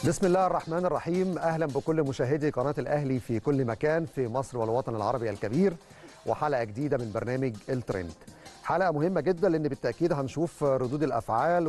بسم الله الرحمن الرحيم اهلا بكل مشاهدي قناه الاهلي في كل مكان في مصر والوطن العربي الكبير وحلقه جديده من برنامج الترند حلقه مهمه جدا لان بالتاكيد هنشوف ردود الافعال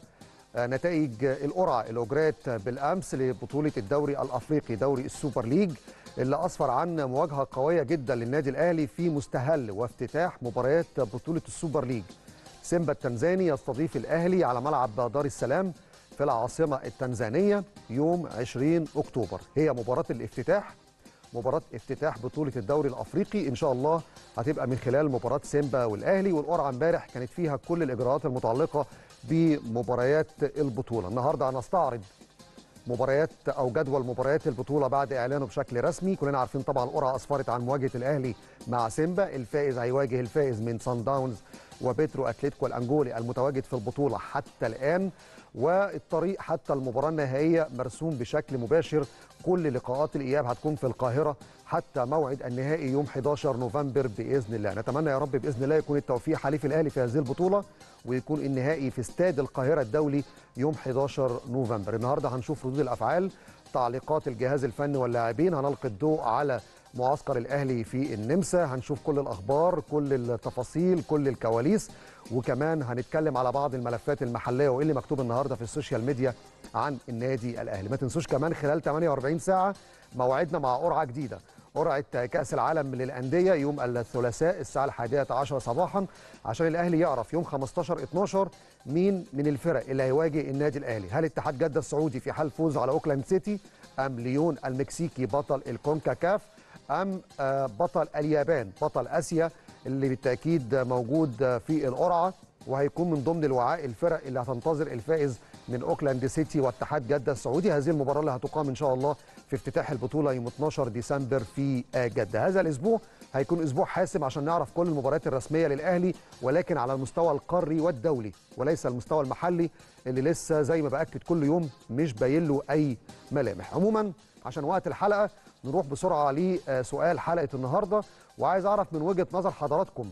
ونتائج القرعه اللي اجريت بالامس لبطوله الدوري الافريقي دوري السوبر ليج اللي اسفر عن مواجهه قويه جدا للنادي الاهلي في مستهل وافتتاح مباريات بطوله السوبر ليج سيمبا التنزاني يستضيف الاهلي على ملعب دار السلام في العاصمة التنزانية يوم 20 أكتوبر هي مباراة الافتتاح مباراة افتتاح بطولة الدوري الأفريقي إن شاء الله هتبقى من خلال مباراة سيمبا والأهلي والقرعة امبارح كانت فيها كل الإجراءات المتعلقة بمباريات البطولة النهاردة هنستعرض مباريات او جدول مباريات البطوله بعد اعلانه بشكل رسمي كلنا عارفين طبعا القرعه اسفرت عن مواجهه الاهلي مع سيمبا الفائز هيواجه الفائز من سان داونز وبيترو اتلتيكو الانجولي المتواجد في البطوله حتى الان والطريق حتى المباراه النهائيه مرسوم بشكل مباشر كل لقاءات الاياب هتكون في القاهره حتى موعد النهائي يوم 11 نوفمبر باذن الله نتمنى يا رب باذن الله يكون التوفيق حليف الاهلي في هذه البطوله ويكون النهائي في استاد القاهره الدولي يوم 11 نوفمبر النهارده هنشوف ردود الافعال تعليقات الجهاز الفني واللاعبين هنلقي الضوء على معسكر الاهلي في النمسا هنشوف كل الاخبار كل التفاصيل كل الكواليس وكمان هنتكلم على بعض الملفات المحليه وايه اللي مكتوب النهارده في السوشيال ميديا عن النادي الاهلي ما تنسوش كمان خلال 48 ساعه موعدنا مع قرعه جديده قرعه كاس العالم للانديه يوم الثلاثاء الساعه الحادية عشر صباحا عشان الاهلي يعرف يوم 15 12 مين من الفرق اللي هيواجه النادي الاهلي هل اتحاد جده السعودي في حال فوز على اوكلاند سيتي ام ليون المكسيكي بطل الكونكاكاف ام بطل اليابان بطل اسيا اللي بالتاكيد موجود في القرعه وهيكون من ضمن الوعاء الفرق اللي هتنتظر الفائز من اوكلاند سيتي واتحاد جده السعودي هذه المباراه اللي هتقام ان شاء الله في افتتاح البطوله يوم 12 ديسمبر في جده هذا الاسبوع هيكون اسبوع حاسم عشان نعرف كل المباريات الرسميه للاهلي ولكن على المستوى القاري والدولي وليس المستوى المحلي اللي لسه زي ما باكد كل يوم مش باين له اي ملامح عموما عشان وقت الحلقه نروح بسرعه لسؤال حلقه النهارده وعايز اعرف من وجهه نظر حضراتكم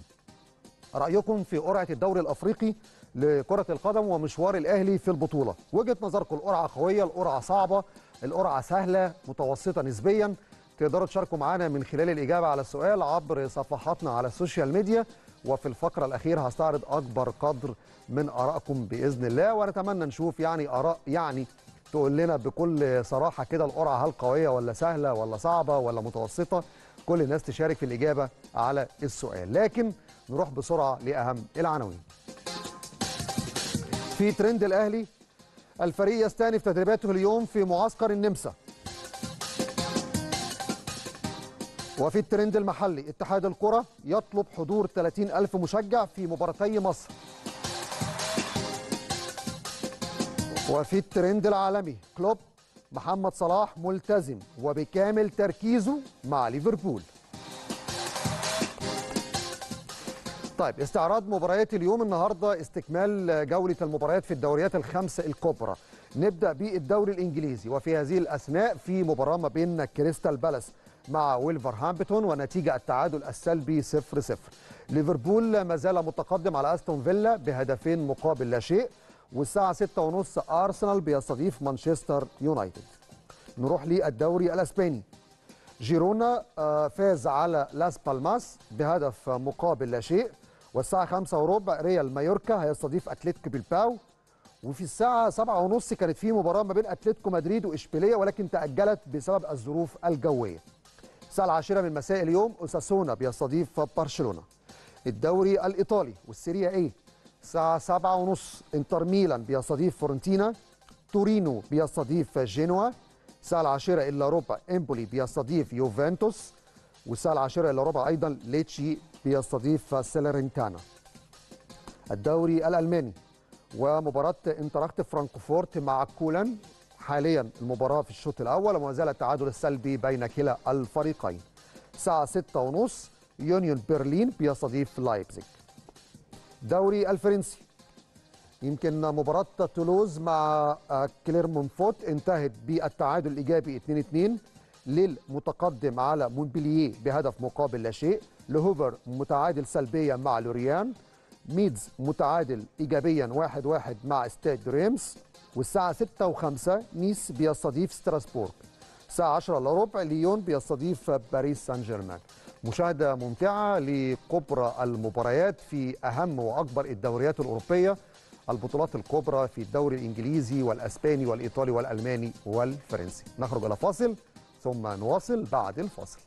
رايكم في قرعه الدوري الافريقي لكره القدم ومشوار الاهلي في البطوله وجهه نظركم القرعه قويه القرعه صعبه القرعه سهله متوسطه نسبيا تقدروا تشاركوا معنا من خلال الاجابه على السؤال عبر صفحاتنا على السوشيال ميديا وفي الفقره الاخيره هستعرض اكبر قدر من ارائكم باذن الله ونتمنى نشوف يعني اراء يعني تقول لنا بكل صراحه كده القرعه هل قويه ولا سهله ولا صعبه ولا متوسطه كل الناس تشارك في الاجابه على السؤال لكن نروح بسرعه لاهم العناوين في ترند الاهلي الفريق يستأنف تدريباته اليوم في معسكر النمسا وفي الترند المحلي اتحاد الكرة يطلب حضور 30 ألف مشجع في مباراتي مصر وفي الترند العالمي كلوب محمد صلاح ملتزم وبكامل تركيزه مع ليفربول طيب استعراض مباريات اليوم النهارده استكمال جوله المباريات في الدوريات الخمسه الكبرى نبدا بالدوري الانجليزي وفي هذه الاثناء في مباراه ما بين كريستال بالاس مع ويلفرهامبتون ونتيجه التعادل السلبي 0 0 ليفربول ما زال متقدم على استون فيلا بهدفين مقابل لا شيء والساعه 6:30 ارسنال بيستضيف مانشستر يونايتد نروح للدوري الاسباني جيرونا فاز على لاس بالماس بهدف مقابل لا شيء والساعة خمسة وربع ريال مايوركا هيستضيف أتلتيكو بيلباو وفي الساعة سبعة ونص كانت في مباراة ما بين أتلتيكو مدريد وإشبيلية ولكن تأجلت بسبب الظروف الجوية الساعة العاشرة من مساء اليوم أساسونا بيستضيف برشلونة الدوري الإيطالي والسيريا إيه الساعة سبعة ونص انتر ميلان بيستضيف فورنتينا تورينو بيستضيف جينوا الساعة العاشرة إلا ربع إمبولي بيستضيف يوفنتوس والساعة العاشرة إلا ربع أيضا ليتشي بيستضيف سيلرنتانا الدوري الألماني ومباراة انتراخت فرانكفورت مع كولان حاليا المباراة في الشوط الأول وما زال التعادل السلبي بين كلا الفريقين الساعة ستة ونص يونيون برلين بيستضيف لايبزيج دوري الفرنسي يمكن مباراة تولوز مع كليرمونفوت انتهت بالتعادل الإيجابي 2-2 ليل متقدم على مونبلييه بهدف مقابل لا شيء لهوفر متعادل سلبيا مع لوريان ميدز متعادل ايجابيا 1-1 واحد واحد مع ستاد ريمس والساعه 6 و5 نيس بيستضيف ستراسبورغ الساعه 10 الا ربع ليون بيستضيف باريس سان جيرمان مشاهده ممتعه لكبرى المباريات في اهم واكبر الدوريات الاوروبيه البطولات الكبرى في الدوري الانجليزي والاسباني والايطالي والالماني والفرنسي نخرج الى فاصل ثم نواصل بعد الفاصل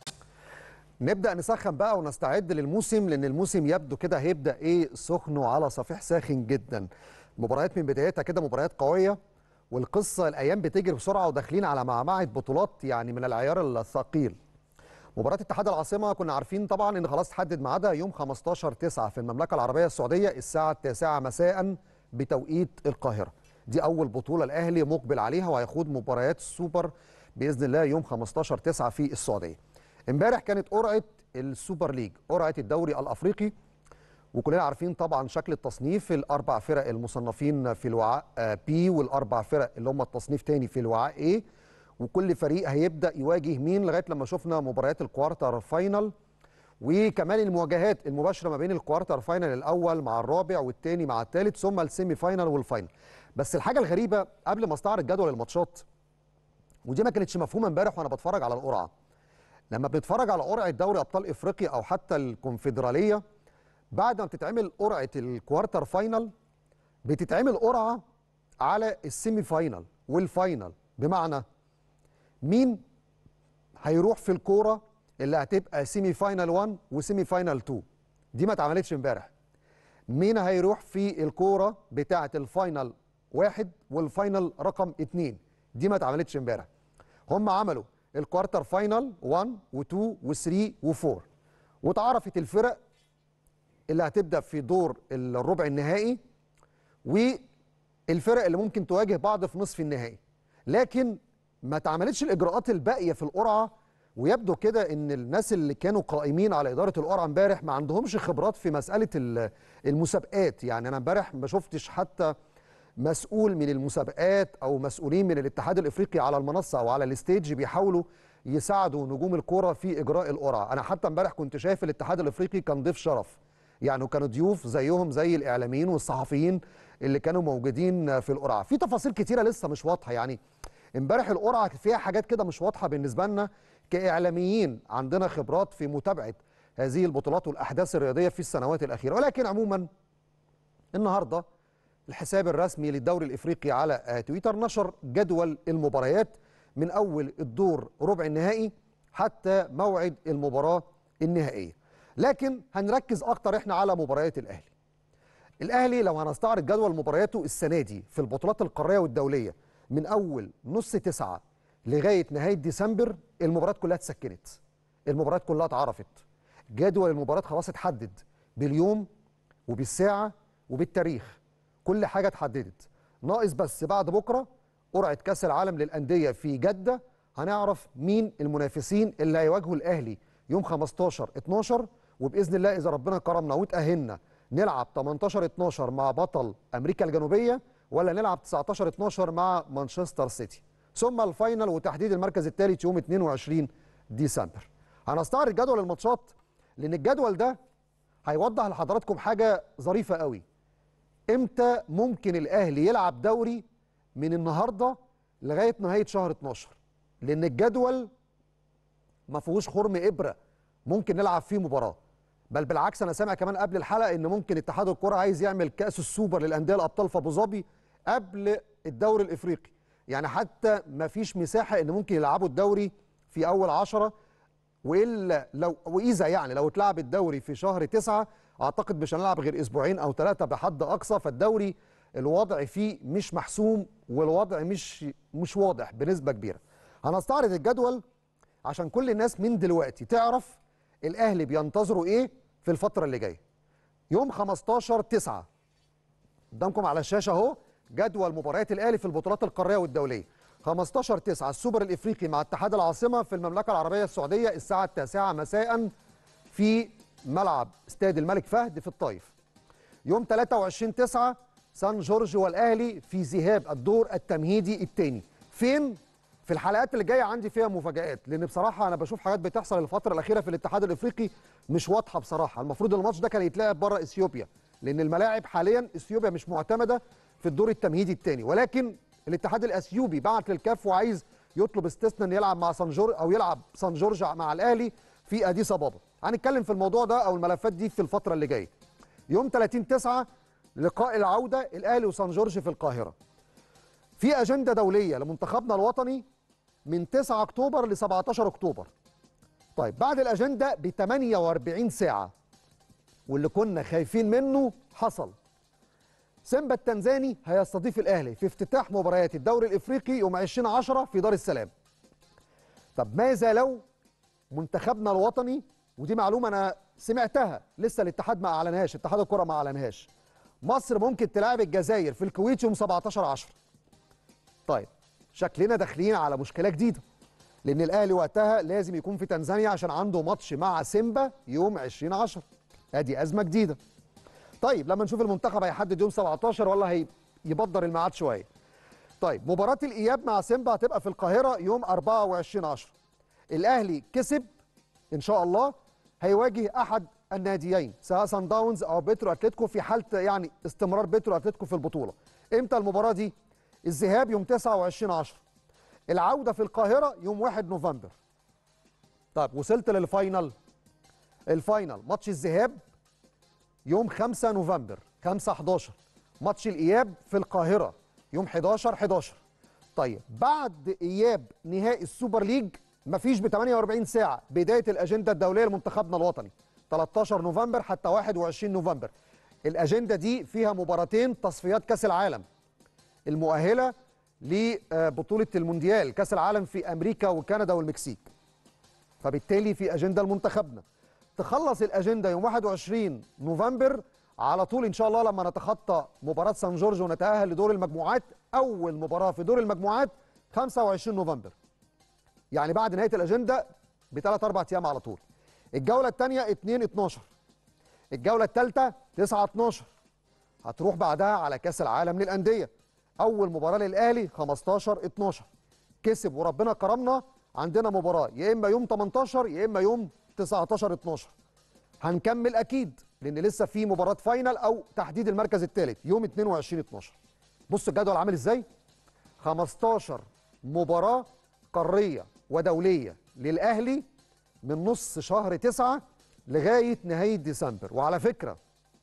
نبدا نسخن بقى ونستعد للموسم لان الموسم يبدو كده هيبدا ايه سخن وعلى صفيح ساخن جدا مباريات من بدايتها كده مباريات قويه والقصه الايام بتجري بسرعه وداخلين على معمعه بطولات يعني من العيار الثقيل مباراه اتحاد العاصمه كنا عارفين طبعا ان خلاص تحدد ميعادها يوم 15 9 في المملكه العربيه السعوديه الساعه 9 مساء بتوقيت القاهره دي اول بطوله الاهلي مقبل عليها وهيخوض مباريات السوبر باذن الله يوم 15 9 في السعوديه امبارح كانت قرعه السوبر ليج قرعه الدوري الافريقي وكلنا عارفين طبعا شكل التصنيف الاربع فرق المصنفين في الوعاء بي والاربع فرق اللي هم التصنيف تاني في الوعاء ايه وكل فريق هيبدا يواجه مين لغايه لما شفنا مباريات الكوارتر فاينل وكمان المواجهات المباشره ما بين الكوارتر فاينل الاول مع الرابع والثاني مع الثالث ثم السيمي فاينل والفاينل بس الحاجه الغريبه قبل ما استعرض جدول الماتشات ودي ما كانتش مفهومه امبارح وانا بتفرج على القرعه لما بنتفرج على قرعه دوري ابطال افريقيا او حتى الكونفدراليه بعد ما بتتعمل قرعه الكوارتر فاينل بتتعمل قرعه على السيمي فاينل والفاينل بمعنى مين هيروح في الكوره اللي هتبقى سيمي فاينل 1 وسيمي فاينل 2 دي ما اتعملتش امبارح مين هيروح في الكوره بتاعه الفاينل واحد والفاينل رقم 2 دي ما اتعملتش امبارح هم عملوا الكوارتر فاينل 1 و2 و3 و4 واتعرفت الفرق اللي هتبدا في دور الربع النهائي والفرق اللي ممكن تواجه بعض في نصف النهائي لكن ما اتعملتش الاجراءات الباقيه في القرعه ويبدو كده ان الناس اللي كانوا قائمين على اداره القرعه امبارح ما عندهمش خبرات في مساله المسابقات يعني انا امبارح ما شفتش حتى مسؤول من المسابقات او مسؤولين من الاتحاد الافريقي على المنصه او على الستيج بيحاولوا يساعدوا نجوم الكره في اجراء القرعه انا حتى امبارح كنت شايف الاتحاد الافريقي كان ضيف شرف يعني كانوا ضيوف زيهم زي الاعلاميين والصحفيين اللي كانوا موجودين في القرعه في تفاصيل كتيره لسه مش واضحه يعني امبارح القرعه فيها حاجات كده مش واضحه بالنسبه لنا كاعلاميين عندنا خبرات في متابعه هذه البطولات والاحداث الرياضيه في السنوات الاخيره ولكن عموما النهارده الحساب الرسمي للدوري الافريقي على تويتر نشر جدول المباريات من اول الدور ربع النهائي حتى موعد المباراه النهائيه لكن هنركز اكتر احنا على مباريات الاهلي الاهلي لو هنستعرض جدول مبارياته السنه دي في البطولات القاريه والدوليه من اول نص تسعة لغايه نهايه ديسمبر المباريات كلها اتسكنت المباريات كلها اتعرفت جدول المباريات خلاص اتحدد باليوم وبالساعه وبالتاريخ كل حاجه اتحددت ناقص بس بعد بكره قرعه كاس العالم للانديه في جده هنعرف مين المنافسين اللي هيواجهوا الاهلي يوم 15 12 وباذن الله اذا ربنا كرمنا وتاهلنا نلعب 18 12 مع بطل امريكا الجنوبيه ولا نلعب 19 12 مع مانشستر سيتي ثم الفاينل وتحديد المركز الثالث يوم 22 ديسمبر هنستعرض جدول الماتشات لان الجدول ده هيوضح لحضراتكم حاجه ظريفه قوي امتى ممكن الاهلي يلعب دوري من النهارده لغايه نهايه شهر 12 لان الجدول ما فيهوش خرم ابره ممكن نلعب فيه مباراه بل بالعكس انا سامع كمان قبل الحلقه ان ممكن اتحاد الكره عايز يعمل كاس السوبر للانديه الابطال في ابو ظبي قبل الدوري الافريقي يعني حتى ما فيش مساحه ان ممكن يلعبوا الدوري في اول عشرة والا لو واذا يعني لو اتلعب الدوري في شهر تسعة اعتقد مش هنلعب غير اسبوعين او ثلاثه بحد اقصى فالدوري الوضع فيه مش محسوم والوضع مش مش واضح بنسبه كبيره هنستعرض الجدول عشان كل الناس من دلوقتي تعرف الاهلي بينتظروا ايه في الفتره اللي جايه يوم 15 9 قدامكم على الشاشه اهو جدول مباريات الاهلي في البطولات القاريه والدوليه 15 9 السوبر الافريقي مع اتحاد العاصمه في المملكه العربيه السعوديه الساعه 9 مساء في ملعب استاد الملك فهد في الطايف يوم 23 9 سان جورج والاهلي في ذهاب الدور التمهيدي الثاني فين في الحلقات اللي جايه عندي فيها مفاجآت لان بصراحه انا بشوف حاجات بتحصل الفتره الاخيره في الاتحاد الافريقي مش واضحه بصراحه المفروض الماتش ده كان يتلعب بره اثيوبيا لان الملاعب حاليا اثيوبيا مش معتمده في الدور التمهيدي الثاني ولكن الاتحاد الاثيوبي بعت للكاف وعايز يطلب استثناء ان يلعب مع سان جورج او يلعب سان جورج مع الاهلي في اديس ابابا هنتكلم في الموضوع ده او الملفات دي في الفتره اللي جايه يوم 30 9 لقاء العوده الاهلي وسان جورج في القاهره في اجنده دوليه لمنتخبنا الوطني من 9 اكتوبر ل 17 اكتوبر طيب بعد الاجنده ب 48 ساعه واللي كنا خايفين منه حصل سيمبا التنزاني هيستضيف الاهلي في افتتاح مباريات الدوري الافريقي يوم 20 10 في دار السلام طب ماذا لو منتخبنا الوطني ودي معلومه انا سمعتها لسه الاتحاد ما اعلنهاش اتحاد الكره ما اعلنهاش مصر ممكن تلعب الجزائر في الكويت يوم 17 10 طيب شكلنا داخلين على مشكله جديده لان الاهلي وقتها لازم يكون في تنزانيا عشان عنده ماتش مع سيمبا يوم 20 10 ادي ازمه جديده طيب لما نشوف المنتخب هيحدد يوم 17 ولا هيبدر الميعاد شويه طيب مباراه الاياب مع سيمبا هتبقى في القاهره يوم 24 10 الاهلي كسب ان شاء الله هيواجه احد الناديين سواء سان داونز او بيترو اتلتيكو في حاله يعني استمرار بيترو اتلتيكو في البطوله امتى المباراه دي الذهاب يوم 29 10 العوده في القاهره يوم 1 نوفمبر طيب وصلت للفاينل الفاينل ماتش الذهاب يوم 5 نوفمبر 5 11 ماتش الاياب في القاهره يوم 11 11 طيب بعد اياب نهائي السوبر ليج مفيش ب 48 ساعه بدايه الاجنده الدوليه لمنتخبنا الوطني 13 نوفمبر حتى 21 نوفمبر الاجنده دي فيها مباراتين تصفيات كاس العالم المؤهله لبطوله المونديال كاس العالم في امريكا وكندا والمكسيك فبالتالي في اجنده لمنتخبنا تخلص الاجنده يوم 21 نوفمبر على طول ان شاء الله لما نتخطى مباراه سان جورج ونتاهل لدور المجموعات اول مباراه في دور المجموعات 25 نوفمبر يعني بعد نهايه الاجنده بثلاث اربع ايام على طول الجوله الثانيه 2 12 الجوله الثالثه 9 12 هتروح بعدها على كاس العالم للانديه اول مباراه للاهلي 15 12 كسب وربنا كرمنا عندنا مباراه يا اما يوم 18 يا اما يوم 19 12 هنكمل اكيد لان لسه في مباراه فاينل او تحديد المركز الثالث يوم 22 12 بص الجدول عامل ازاي 15 مباراه قاريه ودوليه للاهلي من نص شهر 9 لغايه نهايه ديسمبر وعلى فكره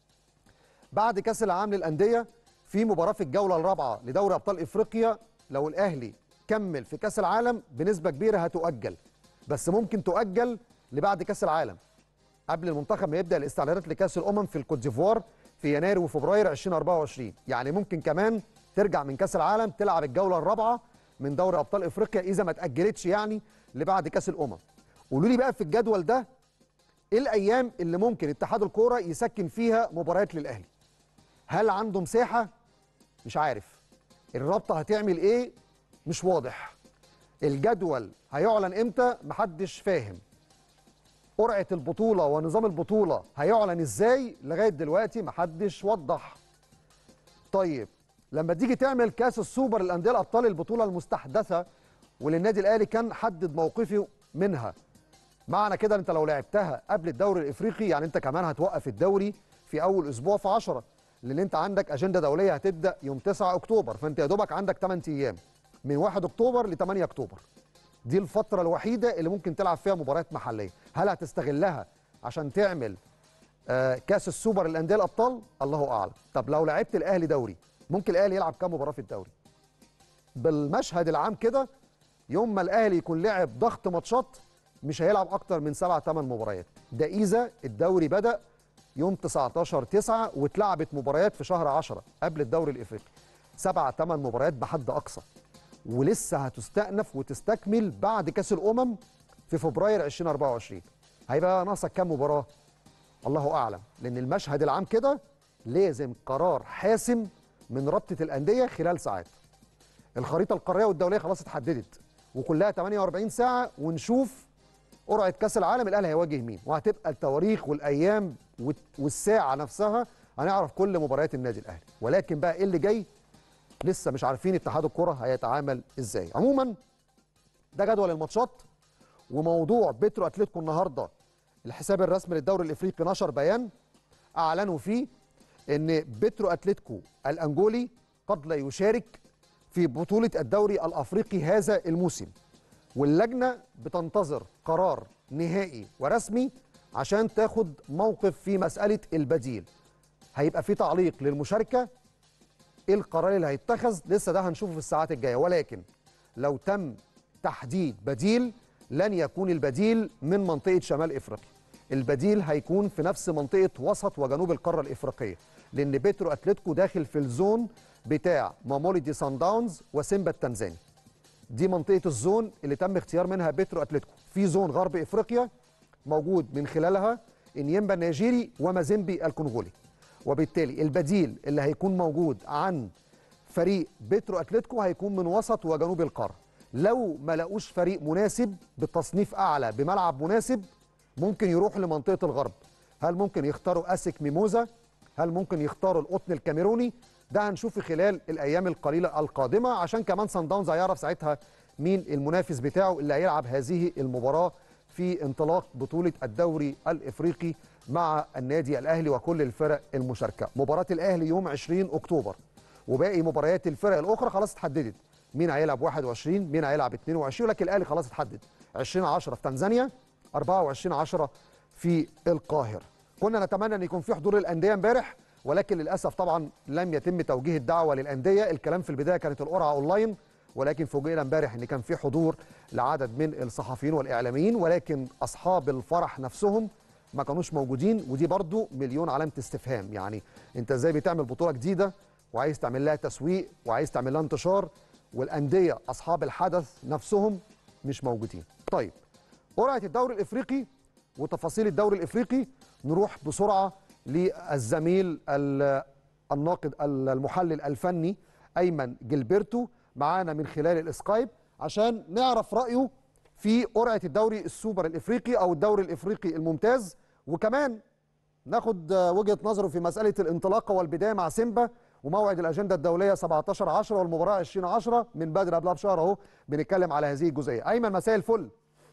بعد كاس العالم للانديه في مباراه في الجوله الرابعه لدوري ابطال افريقيا لو الاهلي كمل في كاس العالم بنسبه كبيره هتؤجل بس ممكن تؤجل لبعد كاس العالم قبل المنتخب ما يبدا الاستعدادات لكاس الامم في الكوت ديفوار في يناير وفبراير 2024 يعني ممكن كمان ترجع من كاس العالم تلعب الجوله الرابعه من دوري ابطال افريقيا اذا ما اتاجلتش يعني لبعد كاس الامم قولوا لي بقى في الجدول ده ايه الايام اللي ممكن اتحاد الكوره يسكن فيها مباريات للاهلي هل عنده مساحه مش عارف الرابطه هتعمل ايه مش واضح الجدول هيعلن امتى محدش فاهم قرعه البطوله ونظام البطوله هيعلن ازاي لغايه دلوقتي محدش وضح طيب لما تيجي تعمل كاس السوبر للانديه الابطال البطوله المستحدثه وللنادي الاهلي كان حدد موقفه منها معنى كده انت لو لعبتها قبل الدوري الافريقي يعني انت كمان هتوقف الدوري في اول اسبوع في 10 لان انت عندك اجنده دوليه هتبدا يوم 9 اكتوبر فانت يا دوبك عندك 8 ايام من 1 اكتوبر ل 8 اكتوبر دي الفتره الوحيده اللي ممكن تلعب فيها مباريات محليه هل هتستغلها عشان تعمل آه كاس السوبر للانديه الابطال الله اعلم طب لو لعبت الاهلي دوري ممكن الاهلي يلعب كام مباراه في الدوري بالمشهد العام كده يوم ما الاهلي يكون لعب ضغط ماتشات مش هيلعب اكتر من سبع ثمان مباريات ده اذا الدوري بدا يوم 19 9 واتلعبت مباريات في شهر 10 قبل الدوري الافريقي سبع ثمان مباريات بحد اقصى ولسه هتستأنف وتستكمل بعد كاس الامم في فبراير 2024 هيبقى ناقصك كام مباراه الله اعلم لان المشهد العام كده لازم قرار حاسم من رابطه الانديه خلال ساعات الخريطه القاريه والدوليه خلاص اتحددت وكلها 48 ساعه ونشوف قرعه كاس العالم الاهلي هيواجه مين وهتبقى التواريخ والايام والساعه نفسها هنعرف كل مباريات النادي الاهلي ولكن بقى ايه اللي جاي لسه مش عارفين اتحاد الكره هيتعامل ازاي عموما ده جدول الماتشات وموضوع بيترو اتلتيكو النهارده الحساب الرسمي للدوري الافريقي نشر بيان اعلنوا فيه ان بيترو اتلتيكو الانجولي قد لا يشارك في بطوله الدوري الافريقي هذا الموسم واللجنه بتنتظر قرار نهائي ورسمي عشان تاخد موقف في مساله البديل هيبقى في تعليق للمشاركه ايه القرار اللي هيتخذ لسه ده هنشوفه في الساعات الجايه ولكن لو تم تحديد بديل لن يكون البديل من منطقه شمال افريقيا البديل هيكون في نفس منطقه وسط وجنوب القاره الافريقيه لان بيترو اتلتيكو داخل في الزون بتاع ماموليدي سان داونز وسيمبا التنزاني دي منطقه الزون اللي تم اختيار منها بيترو اتلتيكو في زون غرب افريقيا موجود من خلالها انيمبا النيجيري ومازيمبي الكونغولي وبالتالي البديل اللي هيكون موجود عن فريق بيترو اتلتيكو هيكون من وسط وجنوب القاره لو ما لقوش فريق مناسب بتصنيف اعلى بملعب مناسب ممكن يروح لمنطقه الغرب هل ممكن يختاروا اسك ميموزا هل ممكن يختاروا القطن الكاميروني ده هنشوف في خلال الايام القليله القادمه عشان كمان سان داونز هيعرف ساعتها مين المنافس بتاعه اللي هيلعب هذه المباراه في انطلاق بطوله الدوري الافريقي مع النادي الاهلي وكل الفرق المشاركه مباراه الاهلي يوم 20 اكتوبر وباقي مباريات الفرق الاخرى خلاص اتحددت مين هيلعب 21 مين هيلعب 22 لكن الاهلي خلاص اتحدد 20 10 في تنزانيا 24 10 في القاهره كنا نتمنى ان يكون في حضور الانديه امبارح ولكن للاسف طبعا لم يتم توجيه الدعوه للانديه الكلام في البدايه كانت القرعه اونلاين ولكن فوجئنا امبارح ان كان في حضور لعدد من الصحفيين والاعلاميين ولكن اصحاب الفرح نفسهم ما كانوش موجودين ودي برضو مليون علامه استفهام يعني انت ازاي بتعمل بطوله جديده وعايز تعمل لها تسويق وعايز تعمل لها انتشار والانديه اصحاب الحدث نفسهم مش موجودين طيب قرعه الدوري الافريقي وتفاصيل الدوري الافريقي نروح بسرعه للزميل الناقد المحلل الفني ايمن جilberto معانا من خلال الاسكايب عشان نعرف رايه في قرعه الدوري السوبر الافريقي او الدوري الافريقي الممتاز وكمان ناخد وجهه نظره في مساله الانطلاقه والبدايه مع سيمبا وموعد الاجنده الدوليه 17 10 والمباراه 20 10 من بدري قبلها بشهر اهو بنتكلم على هذه الجزئيه ايمن مساء الفل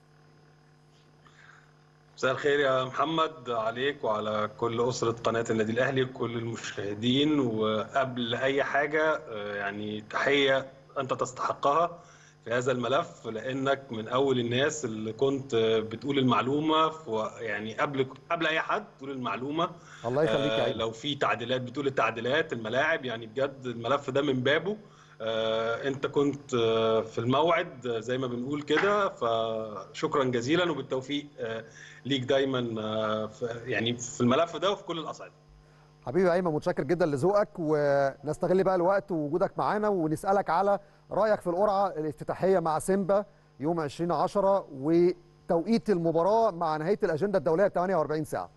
مساء الخير يا محمد عليك وعلى كل أسرة قناة النادي الأهلي وكل المشاهدين وقبل أي حاجة يعني تحية أنت تستحقها في هذا الملف لأنك من أول الناس اللي كنت بتقول المعلومة يعني قبل قبل أي حد تقول المعلومة الله يخليك يا لو في تعديلات بتقول التعديلات الملاعب يعني بجد الملف ده من بابه آه، انت كنت آه، في الموعد زي ما بنقول كده فشكرا جزيلا وبالتوفيق آه، ليك دايما يعني في الملف ده وفي كل الاصعده حبيبي ايمن متشكر جدا لذوقك ونستغل بقى الوقت ووجودك معانا ونسالك على رايك في القرعه الافتتاحيه مع سيمبا يوم 20 10 وتوقيت المباراه مع نهايه الاجنده الدوليه 48 ساعه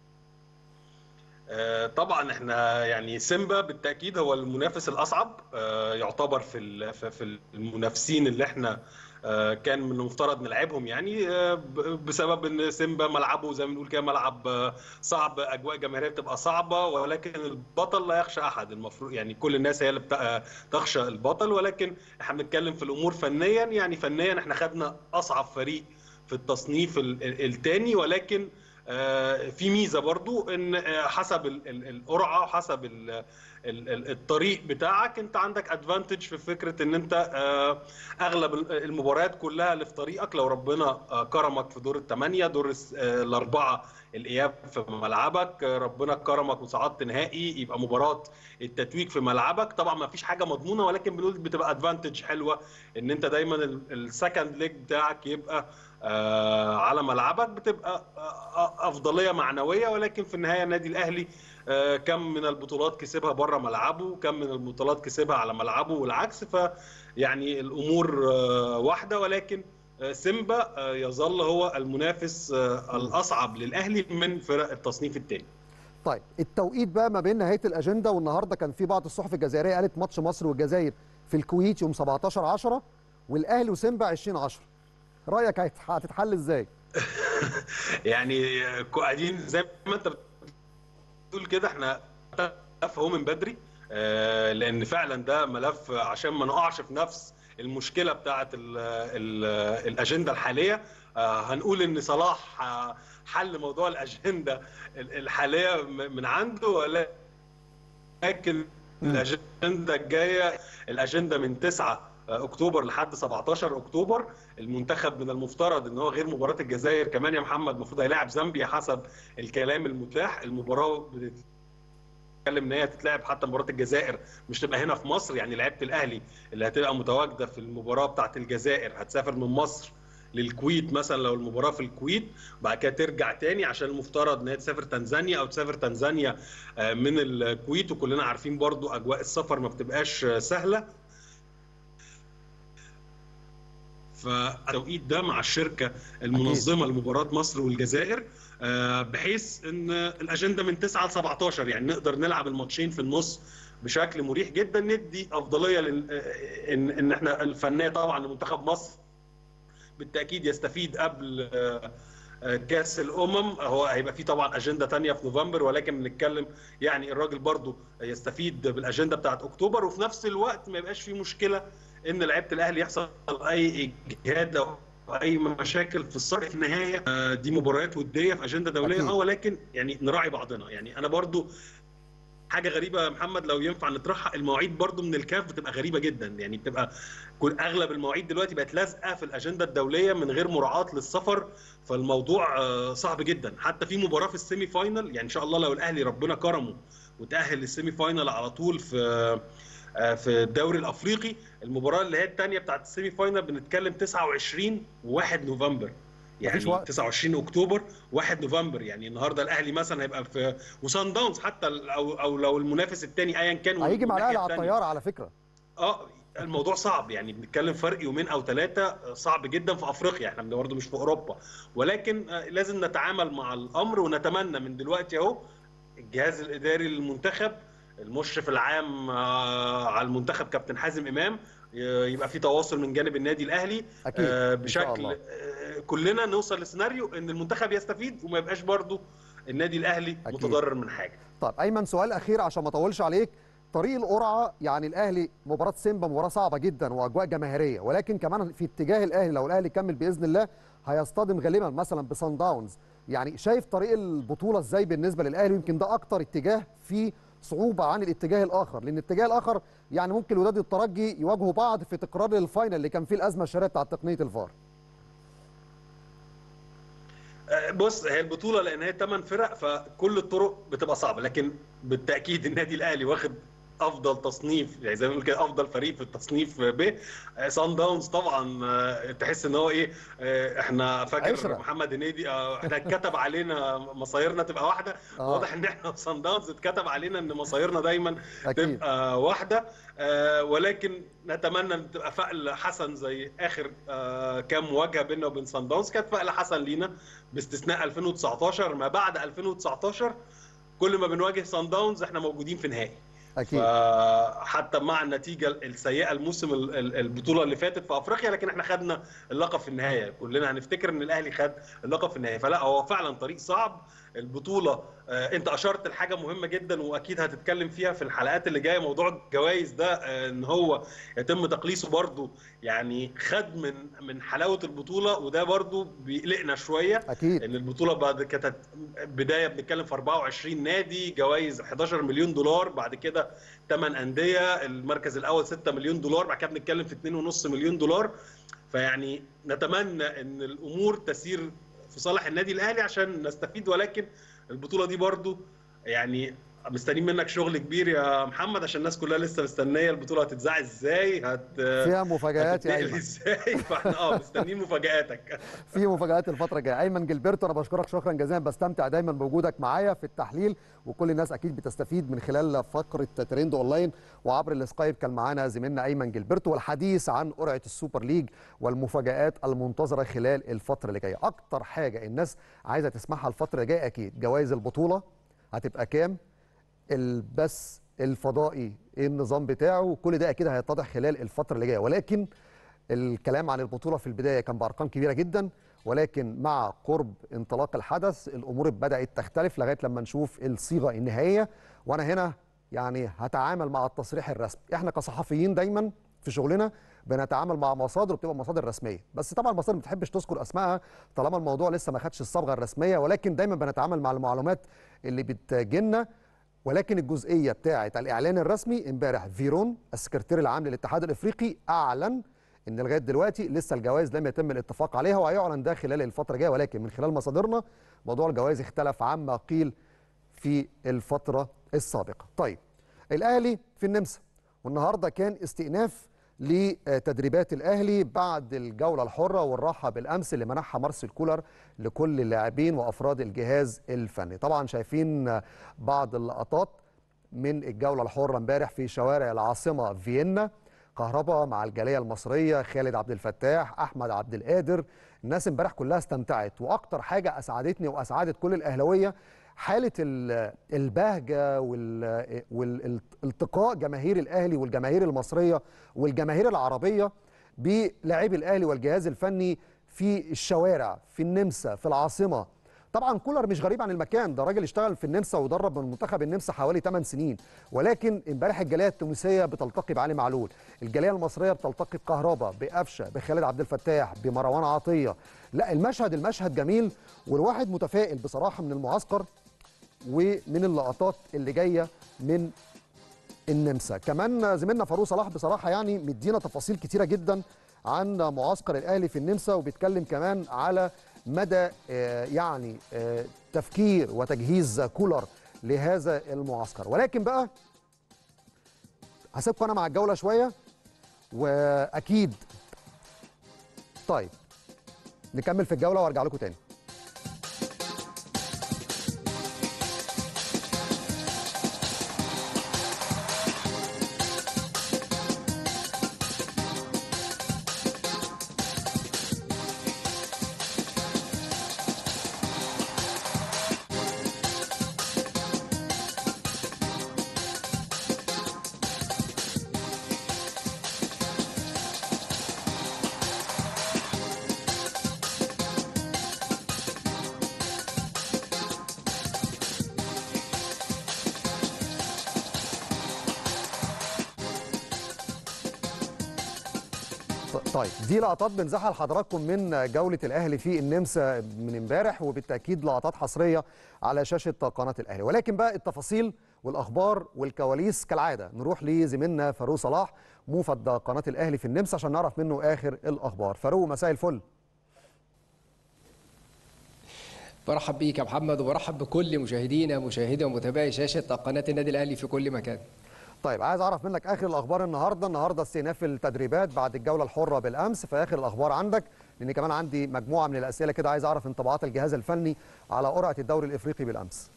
طبعا احنا يعني سيمبا بالتاكيد هو المنافس الاصعب يعتبر في في المنافسين اللي احنا كان من المفترض نلعبهم يعني بسبب ان سيمبا ملعبه زي ما بنقول كده ملعب صعب اجواء جماهيريه بتبقى صعبه ولكن البطل لا يخشى احد المفروض يعني كل الناس هي اللي تخشى البطل ولكن احنا بنتكلم في الامور فنيا يعني فنيا احنا خدنا اصعب فريق في التصنيف الثاني ولكن في ميزه برضو ان حسب القرعه وحسب الطريق بتاعك انت عندك ادفانتج في فكره ان انت اغلب المباريات كلها اللي في طريقك لو ربنا كرمك في دور الثمانيه دور الاربعه الاياب في ملعبك ربنا كرمك وصعدت نهائي يبقى مباراه التتويج في ملعبك طبعا ما فيش حاجه مضمونه ولكن بنقول بتبقى ادفانتج حلوه ان انت دايما السكند ليج بتاعك يبقى على ملعبك بتبقى افضليه معنويه ولكن في النهايه النادي الاهلي كم من البطولات كسبها بره ملعبه كم من البطولات كسبها على ملعبه والعكس فيعني الامور واحده ولكن سيمبا يظل هو المنافس الاصعب للاهلي من فرق التصنيف الثاني طيب التوقيت بقى ما بين نهايه الاجنده والنهارده كان في بعض الصحف الجزائريه قالت ماتش مصر والجزائر في الكويت يوم 17 10 والاهلي وسيمبا 20 10 رايك هتتحل ازاي يعني قاعدين زي ما انت بتقول كده احنا ملف اهو من بدري آه لان فعلا ده ملف عشان ما نقعش في نفس المشكله بتاعه ال ال الاجنده الحاليه آه هنقول ان صلاح حل موضوع الاجنده الحاليه من عنده ولا ولكن الاجنده الجايه الاجنده من 9 اكتوبر لحد 17 اكتوبر المنتخب من المفترض ان هو غير مباراه الجزائر كمان يا محمد المفروض هيلاعب زامبيا حسب الكلام المتاح المباراه بتتكلم ان هي تتلعب حتى مباراه الجزائر مش تبقى هنا في مصر يعني لعيبه الاهلي اللي هتبقى متواجده في المباراه بتاعه الجزائر هتسافر من مصر للكويت مثلا لو المباراه في الكويت بعد كده ترجع تاني عشان المفترض ان هي تسافر تنزانيا او تسافر تنزانيا من الكويت وكلنا عارفين برضو اجواء السفر ما بتبقاش سهله فالتوقيت ده مع الشركه المنظمه لمباراه مصر والجزائر بحيث ان الاجنده من 9 ل 17 يعني نقدر نلعب الماتشين في النص بشكل مريح جدا ندي افضليه لل... ان ان احنا الفنيه طبعا لمنتخب مصر بالتاكيد يستفيد قبل كاس الامم هو هيبقى في طبعا اجنده ثانيه في نوفمبر ولكن بنتكلم يعني الراجل برضو يستفيد بالاجنده بتاعت اكتوبر وفي نفس الوقت ما يبقاش في مشكله ان لعيبه الاهلي يحصل اي اجهاد او اي مشاكل في الصرف في النهايه دي مباريات وديه في اجنده دوليه اه ولكن يعني نراعي بعضنا يعني انا برضو حاجه غريبه يا محمد لو ينفع نطرحها المواعيد برضو من الكاف بتبقى غريبه جدا يعني بتبقى كل اغلب المواعيد دلوقتي بقت لازقه في الاجنده الدوليه من غير مراعاه للسفر فالموضوع صعب جدا حتى في مباراه في السيمي فاينل يعني ان شاء الله لو الاهلي ربنا كرمه وتاهل للسيمي فاينل على طول في في الدوري الافريقي المباراه اللي هي الثانيه بتاعت السيمي فاينل بنتكلم 29 و1 نوفمبر يعني 29 اكتوبر 1 نوفمبر يعني النهارده الاهلي مثلا هيبقى في وسان داونز حتى او او لو المنافس الثاني ايا كان هيجي مع الاهلي على الطياره على فكره اه الموضوع صعب يعني بنتكلم فرق يومين او ثلاثه صعب جدا في افريقيا احنا برضه مش في اوروبا ولكن لازم نتعامل مع الامر ونتمنى من دلوقتي اهو الجهاز الاداري للمنتخب المشرف العام على المنتخب كابتن حازم امام يبقى في تواصل من جانب النادي الاهلي أكيد. بشكل كلنا نوصل لسيناريو ان المنتخب يستفيد وما يبقاش برضو النادي الاهلي أكيد. متضرر من حاجه طيب ايمن سؤال اخير عشان ما اطولش عليك طريق القرعه يعني الاهلي مباراه سيمبا مباراه صعبه جدا واجواء جماهيريه ولكن كمان في اتجاه الاهلي لو الاهلي كمل باذن الله هيصطدم غالبا مثلا بصن داونز يعني شايف طريق البطوله ازاي بالنسبه للاهلي يمكن ده اكتر اتجاه فيه صعوبه عن الاتجاه الاخر لان الاتجاه الاخر يعني ممكن الوداد والترجي يواجهوا بعض في تكرار الفاينل اللي كان فيه الازمه الشهريه بتاعه تقنيه الفار بص هي البطوله لان هي 8 فرق فكل الطرق بتبقى صعبه لكن بالتاكيد النادي الاهلي واخد افضل تصنيف يعني زي ما بنقول كده افضل فريق في التصنيف ب سان داونز طبعا تحس ان هو ايه احنا فاكر عشرة. محمد هنيدي احنا اتكتب علينا مصايرنا تبقى واحده آه. واضح ان احنا في سان داونز اتكتب علينا ان مصايرنا دايما أكيد. تبقى واحده ولكن نتمنى ان تبقى فقل حسن زي اخر كام مواجهه بيننا وبين سان داونز كانت فقل حسن لينا باستثناء 2019 ما بعد 2019 كل ما بنواجه سان داونز احنا موجودين في نهائي اكيد حتى مع النتيجه السيئه الموسم البطوله اللي فاتت في افريقيا لكن احنا خدنا اللقب في النهايه كلنا هنفتكر ان الاهلي خد اللقب في النهايه فلا هو فعلا طريق صعب البطوله انت اشرت لحاجه مهمه جدا واكيد هتتكلم فيها في الحلقات اللي جايه موضوع الجوائز ده ان هو يتم تقليصه برضو يعني خد من من حلاوه البطوله وده برضو بيقلقنا شويه اكيد ان البطوله بعد كانت بدايه بنتكلم في 24 نادي جوائز 11 مليون دولار بعد كده 8 انديه المركز الاول 6 مليون دولار بعد كده بنتكلم في 2.5 مليون دولار فيعني نتمنى ان الامور تسير في صالح النادي الاهلي عشان نستفيد ولكن البطوله دي برضو يعني مستنيين منك شغل كبير يا محمد عشان الناس كلها لسه مستنيه البطوله هتتذاع ازاي هت فيها مفاجآت يا ايمن ازاي فاحنا اه مستنيين مفاجآتك في مفاجآت الفتره الجايه ايمن جilberto انا بشكرك شكرا جزيلا بستمتع دايما بوجودك معايا في التحليل وكل الناس اكيد بتستفيد من خلال فقره ترند اونلاين وعبر السكايب كان معانا زميلنا ايمن جilberto والحديث عن قرعه السوبر ليج والمفاجآت المنتظره خلال الفتره اللي جايه اكتر حاجه الناس عايزه تسمعها الفتره اللي جايه اكيد جوائز البطوله هتبقى كام البث الفضائي ايه النظام بتاعه كل ده اكيد هيتضح خلال الفتره اللي جايه ولكن الكلام عن البطوله في البدايه كان بارقام كبيره جدا ولكن مع قرب انطلاق الحدث الامور بدات تختلف لغايه لما نشوف الصيغه النهائيه وانا هنا يعني هتعامل مع التصريح الرسمي احنا كصحفيين دايما في شغلنا بنتعامل مع مصادر بتبقى مصادر رسميه بس طبعا المصادر ما بتحبش تذكر اسمائها طالما الموضوع لسه ما خدش الصبغه الرسميه ولكن دايما بنتعامل مع المعلومات اللي بتجينا ولكن الجزئيه بتاعه الاعلان الرسمي امبارح فيرون السكرتير العام للاتحاد الافريقي اعلن ان لغايه دلوقتي لسه الجوائز لم يتم الاتفاق عليها وهيعلن ده خلال الفتره الجايه ولكن من خلال مصادرنا موضوع الجوائز اختلف عما قيل في الفتره السابقه. طيب الاهلي في النمسا والنهارده كان استئناف لتدريبات الاهلي بعد الجوله الحره والراحه بالامس اللي منحها مارسيل كولر لكل اللاعبين وافراد الجهاز الفني طبعا شايفين بعض اللقطات من الجوله الحره امبارح في شوارع العاصمه فيينا كهرباء مع الجاليه المصريه خالد عبد الفتاح احمد عبد القادر الناس امبارح كلها استمتعت واكتر حاجه اسعدتني واسعدت كل الاهلاويه حاله البهجه والالتقاء جماهير الاهلي والجماهير المصريه والجماهير العربيه بلاعبي الاهلي والجهاز الفني في الشوارع في النمسا في العاصمه طبعا كولر مش غريب عن المكان ده راجل اشتغل في النمسا ودرب من منتخب النمسا حوالي 8 سنين ولكن امبارح الجاليه التونسيه بتلتقي بعلي معلول الجاليه المصريه بتلتقي بكهربا بقفشه بخالد عبد الفتاح بمروان عطيه لا المشهد المشهد جميل والواحد متفائل بصراحه من المعسكر ومن اللقطات اللي جايه من النمسا كمان زميلنا فاروق صلاح بصراحه يعني مدينا تفاصيل كتيره جدا عن معسكر الاهلي في النمسا وبيتكلم كمان على مدى يعني تفكير وتجهيز كولر لهذا المعسكر ولكن بقى هسيبكم انا مع الجوله شويه واكيد طيب نكمل في الجوله وارجع لكم تاني طيب دي لقطات بنزعها لحضراتكم من جوله الاهلي في النمسا من امبارح وبالتاكيد لقطات حصريه على شاشه قناه الاهلي ولكن بقى التفاصيل والاخبار والكواليس كالعاده نروح لزميلنا فاروق صلاح موفد قناه الاهلي في النمسا عشان نعرف منه اخر الاخبار فاروق مساء الفل برحب بيك يا محمد وبرحب بكل مشاهدينا مشاهدي ومتابعي شاشه قناه النادي الاهلي في كل مكان طيب عايز اعرف منك اخر الاخبار النهارده النهارده استئناف التدريبات بعد الجوله الحره بالامس فاخر الاخبار عندك لان كمان عندي مجموعه من الاسئله كده عايز اعرف انطباعات الجهاز الفني على قرعه الدوري الافريقي بالامس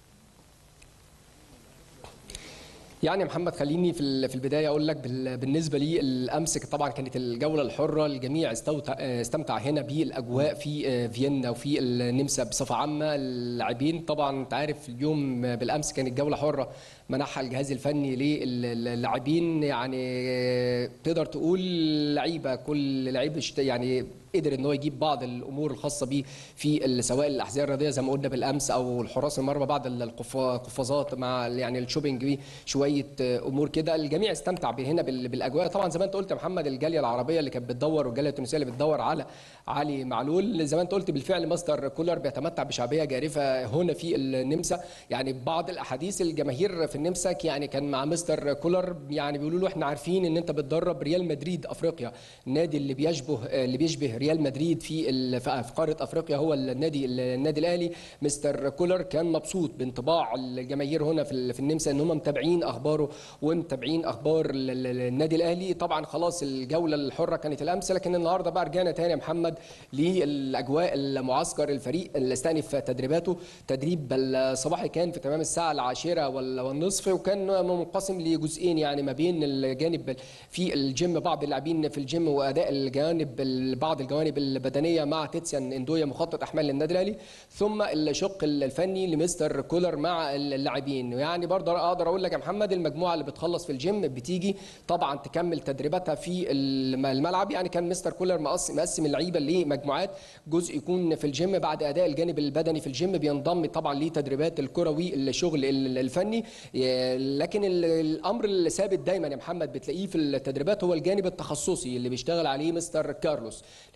يعني محمد خليني في في البدايه اقول لك بالنسبه لي الامس طبعا كانت الجوله الحره الجميع استمتع هنا بالاجواء في فيينا وفي النمسا بصفه عامه اللاعبين طبعا انت عارف اليوم بالامس كانت جوله حره منحها الجهاز الفني للاعبين يعني تقدر تقول لعيبه كل لعيب يعني قدر ان هو يجيب بعض الامور الخاصه بيه في سواء الاحذيه الرياضيه زي ما قلنا بالامس او الحراس المرمى بعض القفازات مع يعني الشوبينج شويه امور كده الجميع استمتع هنا بالاجواء طبعا زي ما انت قلت يا محمد الجاليه العربيه اللي كانت بتدور والجاليه التونسيه اللي بتدور على علي معلول زي ما انت قلت بالفعل ماستر كولر بيتمتع بشعبيه جارفه هنا في النمسا يعني بعض الاحاديث الجماهير في النمسا يعني كان مع مستر كولر يعني بيقولوا له احنا عارفين ان انت بتدرب ريال مدريد افريقيا النادي اللي بيشبه اللي بيشبه ريال مدريد في في قاره افريقيا هو النادي النادي الاهلي مستر كولر كان مبسوط بانطباع الجماهير هنا في في النمسا ان هم متابعين اخباره ومتابعين اخبار النادي الاهلي طبعا خلاص الجوله الحره كانت الامس لكن النهارده بقى رجعنا تاني يا محمد للاجواء المعسكر الفريق اللي استأنف تدريباته تدريب الصباحي كان في تمام الساعه العاشره والنصف وكان منقسم لجزئين يعني ما بين الجانب في الجيم بعض اللاعبين في الجيم واداء الجانب بعض الجوانب البدنيه مع تيتسيان اندويا مخطط احمال للنادي الاهلي ثم الشق الفني لمستر كولر مع اللاعبين يعني برضه اقدر اقول لك يا محمد المجموعه اللي بتخلص في الجيم بتيجي طبعا تكمل تدريباتها في الملعب يعني كان مستر كولر مقسم اللعيبه لمجموعات جزء يكون في الجيم بعد اداء الجانب البدني في الجيم بينضم طبعا لتدريبات الكروي الشغل الفني لكن الامر الثابت دايما يا محمد بتلاقيه في التدريبات هو الجانب التخصصي اللي بيشتغل عليه مستر كارلوس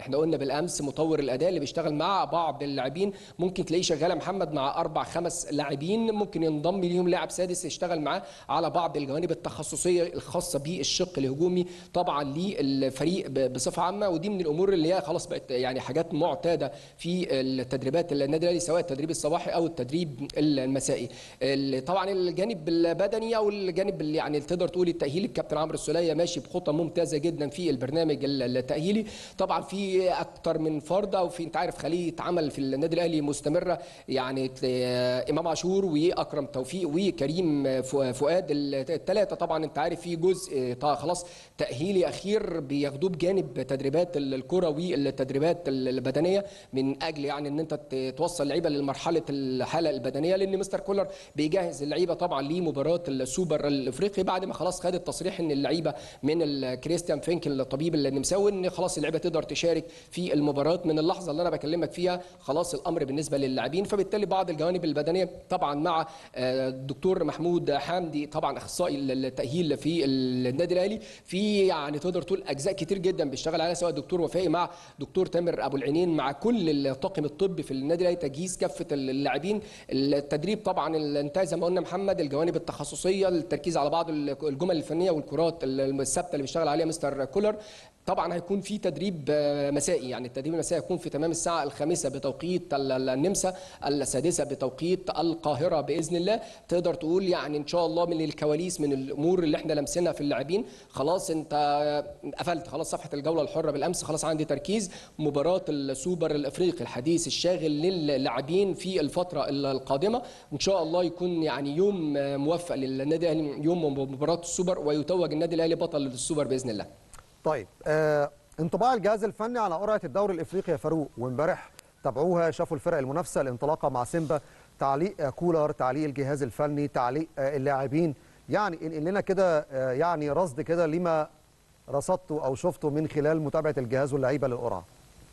احنا قلنا بالامس مطور الاداء اللي بيشتغل مع بعض اللاعبين ممكن تلاقيه شغال يا محمد مع اربع خمس لاعبين ممكن ينضم ليهم لاعب سادس يشتغل معاه على بعض الجوانب التخصصيه الخاصه بالشق الهجومي طبعا للفريق ب- بصفه عامه ودي من الامور اللي هي خلاص بقت يعني حاجات معتاده في التدريبات النادي الاهلي سواء التدريب الصباحي او التدريب المسائي ال- طبعا الجانب البدني او الجانب اللي يعني تقدر تقول التاهيلي الكابتن عمرو السوليه ماشي بخطه ممتازه جدا في البرنامج ال- التاهيلي طبعا في اكتر من فرد او في انت عارف خليه عمل في النادي الاهلي مستمره يعني تلاقي امام عاشور واكرم توفيق وكريم ف- فؤاد الثلاثه طبعا انت عارف في جزء طبعا خلاص تاهيلي اخير بياخدوه بجانب تدريبات ال- الكره والتدريبات ال- البدنيه من اجل يعني ان انت ت- توصل اللعيبه لمرحله الحاله البدنيه لان مستر كولر بيجهز اللعيبه طبعا لمباراه السوبر الافريقي بعد ما خلاص خد التصريح ان اللعيبه من ال- كريستيان فينكل الطبيب النمساوي ان خلاص اللعيبه تقدر تشارك في المباراه من اللحظه اللي انا بكلمك فيها خلاص الامر بالنسبه للاعبين فبالتالي بعض الجوانب البدنيه طبعا مع آه، الدكتور محمود حامدي طبعا اخصائي التاهيل في النادي الاهلي في يعني تقدر تقول اجزاء كتير جدا بيشتغل عليها سواء دكتور وفائي مع دكتور تامر ابو العينين مع كل الطاقم الطبي في النادي الاهلي تجهيز كافه اللاعبين التدريب طبعا ال- انتهى زي ما قلنا محمد الجوانب التخصصيه التركيز على بعض الجمل الفنيه والكرات الثابته اللي بيشتغل عليها مستر كولر طبعا هيكون في تدريب آه، مسائي يعني التدريب المسائي هيكون في تمام الساعه الخامسه بتوقيت ال- ال- النمسا السادسه بتوقيت القاهره باذن الله تقدر تقول يعني ان شاء الله من الكواليس من الامور اللي احنا لمسناها في اللاعبين خلاص انت قفلت خلاص صفحه الجوله الحره بالامس خلاص عندي تركيز مباراه السوبر الافريقي الحديث الشاغل للاعبين في الفتره القادمه ان شاء الله يكون يعني يوم آه، موفق للنادي الاهلي يوم مباراه السوبر ويتوج النادي الاهلي بطل السوبر باذن الله طيب آه انطباع الجهاز الفني على قرعه الدوري الافريقي يا فاروق وامبارح تابعوها شافوا الفرق المنافسه الانطلاقه مع سيمبا تعليق آه، كولر تعليق الجهاز الفني تعليق آه، اللاعبين يعني انقل لنا كده آه، يعني رصد كده لما رصدته او شفته من خلال متابعه الجهاز واللعيبه للقرعه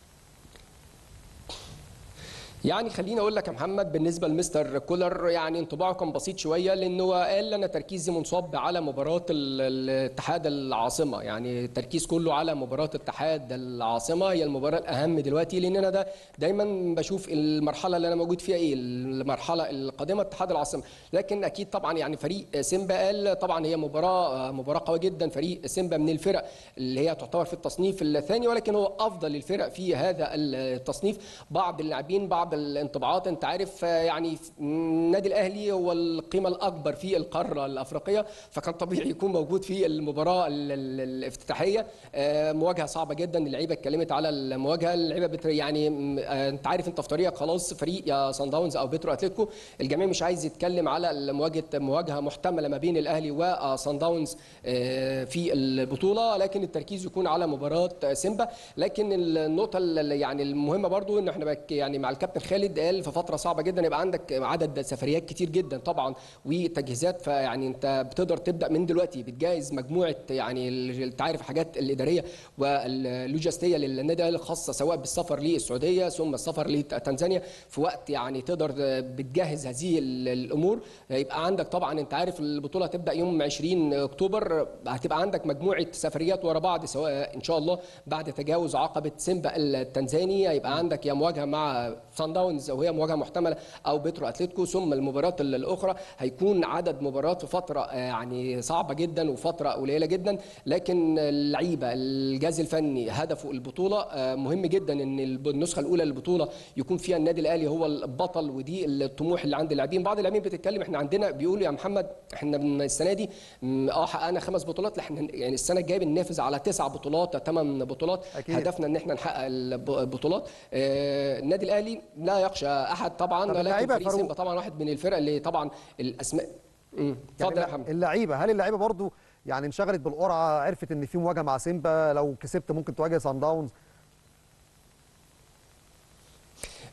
يعني خليني اقول لك يا محمد بالنسبه لمستر كولر يعني انطباعه كان بسيط شويه لانه هو قال انا تركيزي منصب على مباراه ال- الاتحاد العاصمه يعني التركيز كله على مباراه اتحاد العاصمه هي المباراه الاهم دلوقتي لان انا ده دايما بشوف المرحله اللي انا موجود فيها ايه المرحله القادمه اتحاد العاصمه لكن اكيد طبعا يعني فريق سيمبا قال طبعا هي مباراه مباراه قويه جدا فريق سيمبا من الفرق اللي هي تعتبر في التصنيف الثاني ولكن هو افضل الفرق في هذا التصنيف بعض اللاعبين بعض الانطباعات انت عارف آه، يعني النادي الاهلي هو القيمه الاكبر في القاره الافريقيه فكان طبيعي يكون موجود في المباراه ال- ال- الافتتاحيه آه، مواجهه صعبه جدا اللعيبه اتكلمت على المواجهه اللعيبه بت- يعني م- آه، انت عارف انت في طريقك خلاص فريق يا سان داونز او بيترو اتلتيكو الجميع مش عايز يتكلم على مواجهه مواجهه محتمله ما بين الاهلي وسان داونز آه، في البطوله لكن التركيز يكون على مباراه سيمبا لكن النقطه اللي يعني المهمه برضو ان احنا بك يعني مع الكابتن خالد قال في فتره صعبه جدا يبقى عندك عدد سفريات كتير جدا طبعا وتجهيزات فيعني انت بتقدر تبدا من دلوقتي بتجهز مجموعه يعني ال- انت عارف حاجات الاداريه واللوجستيه للنادي الاهلي الخاصه سواء بالسفر للسعوديه ثم السفر لتنزانيا في وقت يعني تقدر بتجهز هذه ال- الامور يبقى عندك طبعا انت عارف البطوله هتبدا يوم 20 اكتوبر هتبقى عندك مجموعه سفريات ورا بعض سواء ان شاء الله بعد تجاوز عقبه سيمبا التنزاني هيبقى عندك يا مواجهه مع سان داونز وهي مواجهه محتمله او بيترو اتلتيكو ثم المباراه ال- الاخرى هيكون عدد مباريات في فتره آه، يعني صعبه جدا وفتره قليله جدا لكن اللعيبه الجهاز الفني هدفه البطوله آه، مهم جدا ان الب- النسخه الاولى للبطوله يكون فيها النادي الاهلي هو البطل ودي الطموح اللي عند اللاعبين بعض اللاعبين بتتكلم احنا عندنا بيقولوا يا محمد احنا من السنه دي م، اه حققنا خمس بطولات لا احنا يعني السنه الجايه بننافس على تسع بطولات ثمان بطولات أكيد. هدفنا ان احنا نحقق الب- البطولات آه، النادي الاهلي لا يخشى احد طبعا طب ولكن اللعيبة يا فريق فاروق. سيمبا طبعا واحد من الفرق اللي طبعا الاسماء مم. اتفضل يا يعني محمد اللعيبه هل اللعيبه برضو يعني انشغلت بالقرعه عرفت ان في مواجهه مع سيمبا لو كسبت ممكن تواجه سان داونز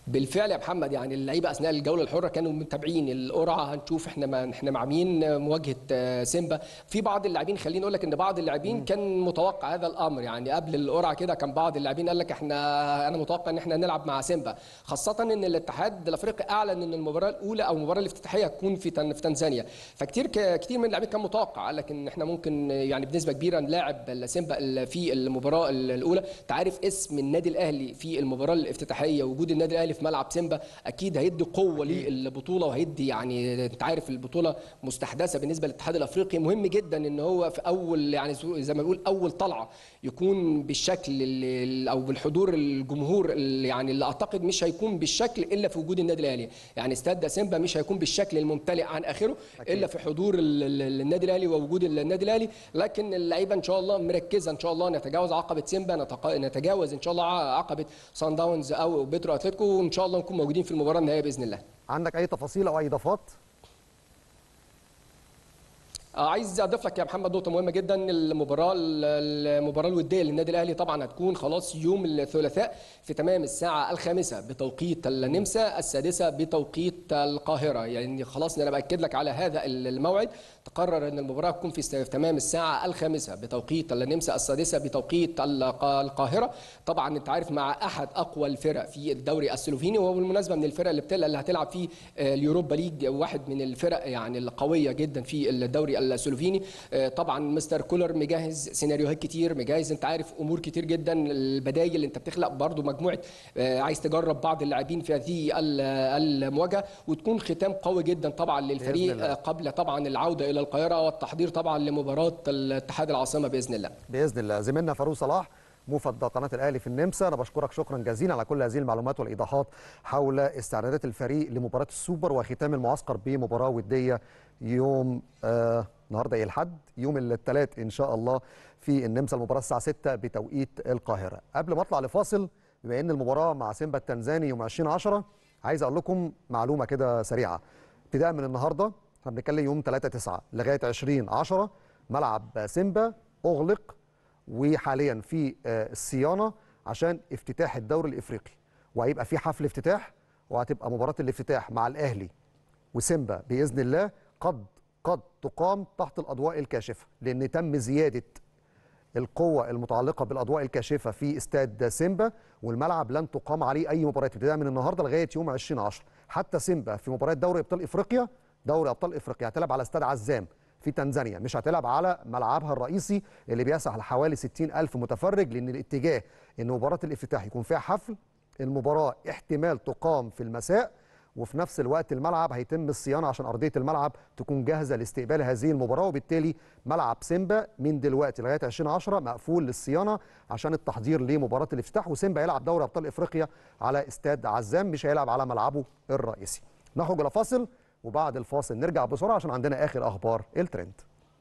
بالفعل يا محمد يعني اللعيبه اثناء الجوله الحره كانوا متابعين القرعه هنشوف احنا ما احنا مع مين مواجهه آه، سيمبا في بعض اللاعبين خليني اقول لك ان بعض اللاعبين كان متوقع هذا الامر يعني قبل القرعه كده كان بعض اللاعبين قال لك احنا انا متوقع ان احنا نلعب مع سيمبا خاصه ان الاتحاد الافريقي اعلن ان المباراه الاولى او المباراه الافتتاحيه هتكون في تن في تنزانيا فكتير ك- كتير من اللاعبين كان متوقع قال لك ان احنا ممكن يعني بنسبه كبيره نلاعب سيمبا في المباراه الاولى تعرف اسم النادي الاهلي في المباراه الافتتاحيه وجود النادي الاهلي في ملعب سيمبا اكيد هيدي قوه للبطوله وهيدي يعني انت عارف البطوله مستحدثه بالنسبه للاتحاد الافريقي مهم جدا ان هو في اول يعني زي ما بنقول اول طلعه يكون بالشكل اللي او بالحضور الجمهور اللي يعني اللي اعتقد مش هيكون بالشكل الا في وجود النادي الاهلي يعني استاد سيمبا مش هيكون بالشكل الممتلئ عن اخره الا في حضور ال- ال- النادي الاهلي ووجود النادي الاهلي لكن اللعيبه ان شاء الله مركزه ان شاء الله نتجاوز عقبه سيمبا نتق- نتجاوز ان شاء الله ع- عقبه سان داونز او بيترو اتلتيكو وان شاء الله نكون موجودين في المباراه النهائيه باذن الله عندك اي تفاصيل او اي اضافات آه، عايز اضيف لك يا محمد نقطه مهمه جدا المباراه المباراه الوديه للنادي الاهلي طبعا هتكون خلاص يوم الثلاثاء في تمام الساعه الخامسه بتوقيت النمسا السادسه بتوقيت القاهره يعني خلاص انا باكد لك على هذا الموعد تقرر ان المباراه تكون في است- في تمام الساعه الخامسه بتوقيت النمسا السادسه بتوقيت الق- القاهره طبعا انت عارف مع احد اقوى الفرق في الدوري السلوفيني وهو بالمناسبه من الفرق اللي بتل اللي هتلعب في آه، اليوروبا ليج واحد من الفرق يعني القويه جدا في الدوري السلوفيني آه، طبعا مستر كولر مجهز سيناريوهات كتير مجهز انت عارف امور كتير جدا البدايل اللي انت بتخلق برضو مجموعه آه، عايز تجرب بعض اللاعبين في هذه ال- المواجهه وتكون ختام قوي جدا طبعا للفريق الله. آه، قبل طبعا العوده الى القاهره والتحضير طبعا لمباراه الاتحاد العاصمه باذن الله باذن الله زميلنا فاروق صلاح موفد قناه الاهلي في النمسا انا بشكرك شكرا جزيلا على كل هذه المعلومات والايضاحات حول استعدادات الفريق لمباراه السوبر وختام المعسكر بمباراه وديه يوم آه النهارده ايه الحد يوم الثلاث ان شاء الله في النمسا المباراه الساعه 6 بتوقيت القاهره قبل ما اطلع لفاصل بما ان المباراه مع سيمبا التنزاني يوم 20 10 عايز اقول لكم معلومه كده سريعه ابتداء من النهارده احنا بنتكلم يوم 3 9 لغايه 20 10 ملعب سيمبا اغلق وحاليا في آه، الصيانه عشان افتتاح الدوري الافريقي وهيبقى في حفل افتتاح وهتبقى مباراه الافتتاح مع الاهلي وسيمبا باذن الله قد قد تقام تحت الاضواء الكاشفه لان تم زياده القوة المتعلقة بالأضواء الكاشفة في استاد سيمبا والملعب لن تقام عليه أي مباريات ابتداء من النهاردة لغاية يوم 20 10 حتى سيمبا في مباريات دوري أبطال إفريقيا دوري أبطال إفريقيا هتلعب على استاد عزام في تنزانيا مش هتلعب على ملعبها الرئيسي اللي بيسع لحوالي 60 ألف متفرج لأن الاتجاه أن مباراة الافتتاح يكون فيها حفل المباراة احتمال تقام في المساء وفي نفس الوقت الملعب هيتم الصيانه عشان ارضيه الملعب تكون جاهزه لاستقبال هذه المباراه وبالتالي ملعب سيمبا من دلوقتي لغايه 2010 مقفول للصيانه عشان التحضير لمباراه الافتتاح وسيمبا يلعب دوري ابطال افريقيا على استاد عزام مش هيلعب على ملعبه الرئيسي. نخرج الى فاصل وبعد الفاصل نرجع بسرعه عشان عندنا اخر اخبار الترند.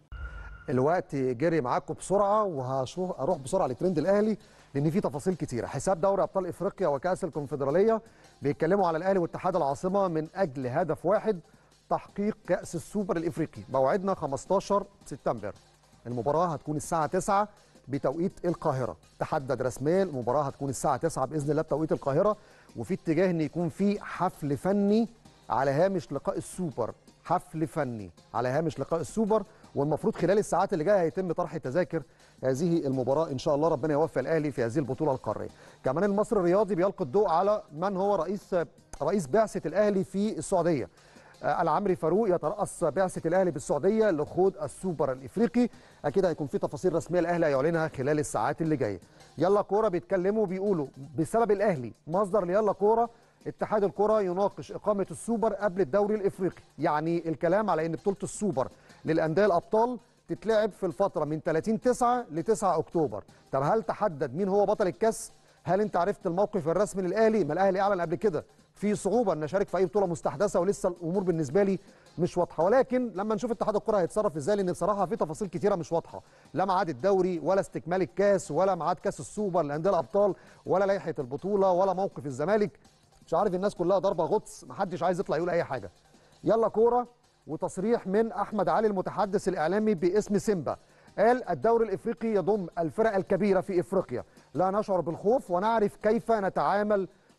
الوقت جري معاكم بسرعه وهشوف اروح بسرعه لترند الاهلي لان في تفاصيل كتيره حساب دوري ابطال افريقيا وكاس الكونفدراليه بيتكلموا على الاهلي واتحاد العاصمه من اجل هدف واحد تحقيق كاس السوبر الافريقي موعدنا 15 سبتمبر المباراه هتكون الساعه 9 بتوقيت القاهره تحدد رسميا المباراه هتكون الساعه 9 باذن الله بتوقيت القاهره وفي اتجاه ان يكون في حفل فني على هامش لقاء السوبر حفل فني على هامش لقاء السوبر والمفروض خلال الساعات اللي جايه هيتم طرح تذاكر هذه المباراه ان شاء الله ربنا يوفق الاهلي في هذه البطوله القاريه. كمان المصري الرياضي بيلقي الضوء على من هو رئيس رئيس بعثه الاهلي في السعوديه. آه، العمري فاروق يترأس بعثة الأهلي بالسعودية لخوض السوبر الإفريقي أكيد هيكون في تفاصيل رسمية الأهلي هيعلنها خلال الساعات اللي جاية يلا كورة بيتكلموا بيقولوا بسبب الأهلي مصدر ليلا كورة اتحاد الكرة يناقش إقامة السوبر قبل الدوري الإفريقي يعني الكلام على أن بطولة السوبر للأندية الأبطال تتلعب في الفترة من 30 9 ل 9 أكتوبر طب هل تحدد مين هو بطل الكاس هل انت عرفت الموقف الرسمي للاهلي ما الاهلي اعلن قبل كده في صعوبه ان اشارك في اي بطوله مستحدثه ولسه الامور بالنسبه لي مش واضحه ولكن لما نشوف اتحاد الكره هيتصرف ازاي لان بصراحه في تفاصيل كتيره مش واضحه لا ميعاد الدوري ولا استكمال الكاس ولا ميعاد كاس السوبر لانديه الابطال ولا لائحه البطوله ولا موقف الزمالك مش عارف الناس كلها ضربه غطس محدش عايز يطلع يقول اي حاجه يلا كوره وتصريح من احمد علي المتحدث الاعلامي باسم سيمبا قال الدوري الافريقي يضم الفرق الكبيره في افريقيا لا نشعر بالخوف ونعرف كيف نتعامل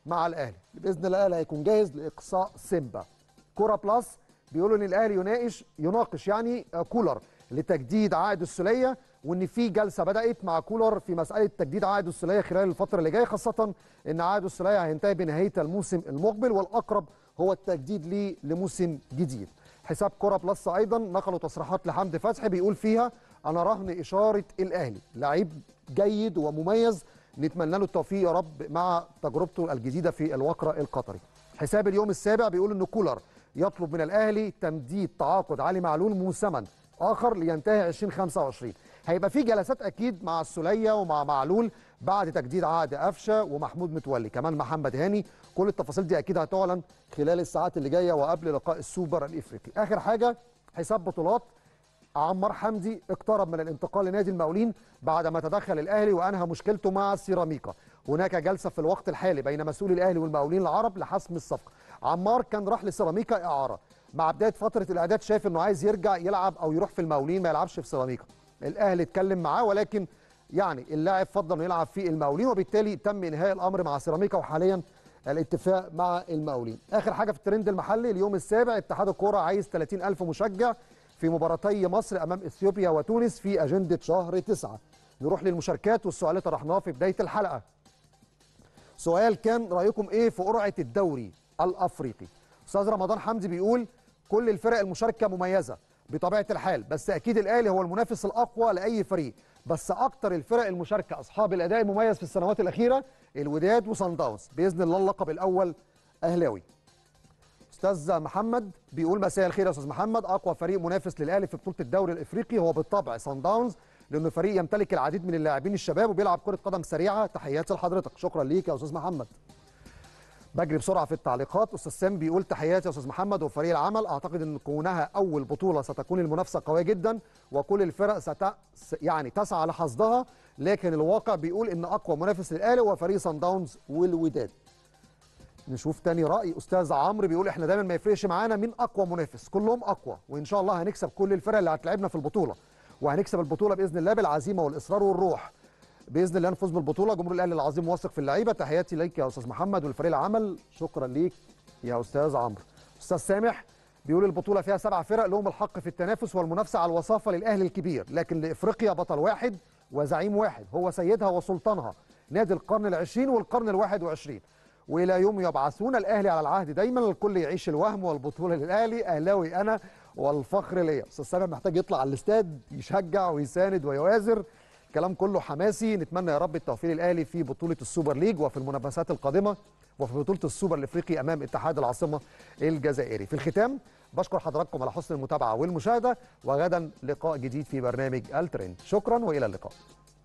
مع الاهلي باذن الله الاهلي هيكون جاهز لاقصاء سيمبا كوره بلس بيقولوا ان الاهلي يناقش يناقش يعني آه، كولر لتجديد عقد السوليه وان في جلسه بدات مع كولر في مساله تجديد عقد السوليه خلال الفتره اللي جايه خاصه ان عقد السوليه هينتهي بنهايه الموسم المقبل والاقرب هو التجديد ليه لموسم جديد حساب كوره بلس ايضا نقلوا تصريحات لحمدي فتحي بيقول فيها انا رهن اشاره الاهلي لعيب جيد ومميز نتمنى له التوفيق يا رب مع تجربته الجديده في الوقرة القطري حساب اليوم السابع بيقول ان كولر يطلب من الاهلي تمديد تعاقد علي معلول موسما اخر لينتهي 2025 هيبقى في جلسات اكيد مع السوليه ومع معلول بعد تجديد عقد قفشه ومحمود متولي كمان محمد هاني كل التفاصيل دي اكيد هتعلن خلال الساعات اللي جايه وقبل لقاء السوبر الافريقي اخر حاجه حساب بطولات عمار حمدي اقترب من الانتقال لنادي المقاولين بعد ما تدخل الاهلي وانهى مشكلته مع سيراميكا هناك جلسه في الوقت الحالي بين مسؤولي الاهلي والمقاولين العرب لحسم الصفقه عمار كان راح لسيراميكا اعاره مع بدايه فتره الاعداد شايف انه عايز يرجع يلعب او يروح في المقاولين ما يلعبش في سيراميكا الاهلي اتكلم معاه ولكن يعني اللاعب فضل انه يلعب في المقاولين وبالتالي تم انهاء الامر مع سيراميكا وحاليا الاتفاق مع المقاولين اخر حاجه في الترند المحلي اليوم السابع اتحاد الكوره عايز 30 الف مشجع في مباراتي مصر امام اثيوبيا وتونس في اجنده شهر تسعة نروح للمشاركات والسؤال اللي طرحناه في بدايه الحلقه سؤال كان رايكم ايه في قرعه الدوري الافريقي استاذ رمضان حمدي بيقول كل الفرق المشاركه مميزه بطبيعه الحال بس اكيد الاهلي هو المنافس الاقوى لاي فريق بس اكتر الفرق المشاركه اصحاب الاداء المميز في السنوات الاخيره الوداد وصن داونز باذن الله اللقب الاول اهلاوي استاذ محمد بيقول مساء الخير يا استاذ محمد اقوى فريق منافس للاهلي في بطوله الدوري الافريقي هو بالطبع صن داونز لانه فريق يمتلك العديد من اللاعبين الشباب وبيلعب كره قدم سريعه تحياتي لحضرتك شكرا ليك يا استاذ محمد بجري بسرعه في التعليقات استاذ سام بيقول تحياتي يا استاذ محمد وفريق العمل اعتقد ان كونها اول بطوله ستكون المنافسه قويه جدا وكل الفرق ست يعني تسعى لحصدها لكن الواقع بيقول ان اقوى منافس للاهلي هو فريق صن داونز والوداد نشوف تاني راي استاذ عمرو بيقول احنا دايما ما يفرقش معانا مين اقوى منافس كلهم اقوى وان شاء الله هنكسب كل الفرق اللي هتلعبنا في البطوله وهنكسب البطوله باذن الله بالعزيمه والاصرار والروح باذن الله نفوز بالبطوله جمهور الاهلي العظيم واثق في اللعيبه تحياتي ليك يا استاذ محمد والفريق العمل شكرا ليك يا استاذ عمرو استاذ سامح بيقول البطوله فيها سبع فرق لهم الحق في التنافس والمنافسه على الوصافه للاهلي الكبير لكن لافريقيا بطل واحد وزعيم واحد هو سيدها وسلطانها نادي القرن العشرين والقرن الواحد وعشرين والى يوم يبعثون الاهلي على العهد دايما الكل يعيش الوهم والبطوله للاهلي اهلاوي انا والفخر ليا استاذ سامح محتاج يطلع على الاستاد يشجع ويساند ويوازر كلام كله حماسي نتمنى يا رب التوفيق للاهلي في بطوله السوبر ليج وفي المنافسات القادمه وفي بطوله السوبر الافريقي امام اتحاد العاصمه الجزائري في الختام بشكر حضراتكم على حسن المتابعه والمشاهده وغدا لقاء جديد في برنامج الترند شكرا والى اللقاء